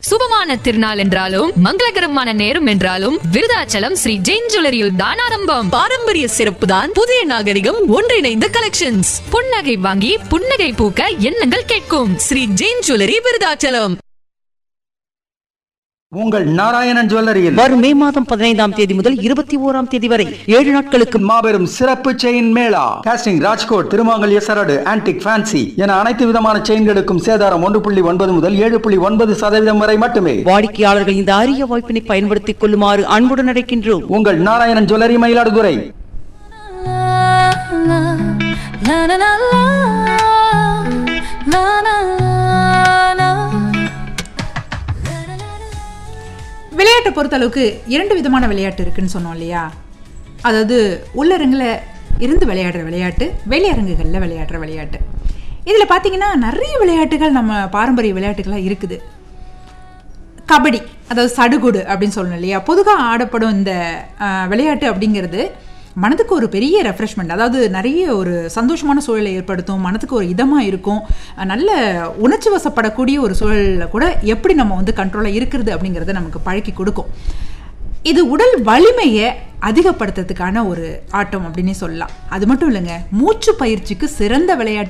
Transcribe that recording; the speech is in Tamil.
சுபமான திருநாள் என்றாலும் மங்களகரமான நேரம் என்றாலும் விருதாச்சலம் ஸ்ரீ ஜெயின் ஜுவல்லரியில் தான் ஆரம்பம் பாரம்பரிய சிறப்பு தான் புதிய நாகரிகம் ஒன்றிணைந்த கலெக்ஷன்ஸ் புன்னகை வாங்கி புன்னகை பூக்க எண்ணங்கள் கேட்கும் ஸ்ரீ ஜெயின் ஜுவல்லரி விருதாச்சலம் உங்கள் நாராயணன் ஜுவல்லரியில் வரும் மே மாதம் பதினைந்தாம் தேதி முதல் இருபத்தி ஓராம் தேதி வரை ஏழு நாட்களுக்கு மாபெரும் சிறப்பு செயின் மேளா காஸ்டிங் ராஜ்கோட் திருமாங்கல்ய சரடு ஆன்டிக் ஃபேன்சி என அனைத்து விதமான செயின்களுக்கும் சேதாரம் ஒன்று புள்ளி ஒன்பது முதல் ஏழு புள்ளி ஒன்பது சதவீதம் வரை மட்டுமே வாடிக்கையாளர்கள் இந்த அரிய வாய்ப்பினை பயன்படுத்திக் கொள்ளுமாறு அன்புடன் அழைக்கின்றோம் உங்கள் நாராயணன் ஜுவல்லரி மயிலாடுதுறை விளையாட்டை பொறுத்தளவுக்கு இரண்டு விதமான விளையாட்டு இருக்குன்னு சொன்னோம் இல்லையா அதாவது உள்ளரங்கில் இருந்து விளையாடுற விளையாட்டு வெளியரங்குகளில் விளையாடுற விளையாட்டு இதில் பார்த்தீங்கன்னா நிறைய விளையாட்டுகள் நம்ம பாரம்பரிய விளையாட்டுகளாக இருக்குது கபடி அதாவது சடுகுடு அப்படின்னு சொல்லணும் இல்லையா பொதுவாக ஆடப்படும் இந்த அஹ், விளையாட்டு அப்படிங்கிறது மனதுக்கு ஒரு பெரிய ரெஃப்ரெஷ்மெண்ட் அதாவது நிறைய ஒரு சந்தோஷமான சூழலை ஏற்படுத்தும் மனதுக்கு ஒரு இதமாக இருக்கும் அஹ், நல்ல உணர்ச்சி வசப்படக்கூடிய ஒரு சூழலில் கூட எப்படி நம்ம வந்து கண்ட்ரோலாக இருக்கிறது அப்படிங்கிறத நமக்கு பழக்கி கொடுக்கும் இது உடல் வலிமையை அதிகப்படுத்துறதுக்கான ஒரு ஆட்டம் அப்படின்னே சொல்லலாம் அது மட்டும் இல்லைங்க மூச்சு பயிற்சிக்கு சிறந்த விளையாட்டு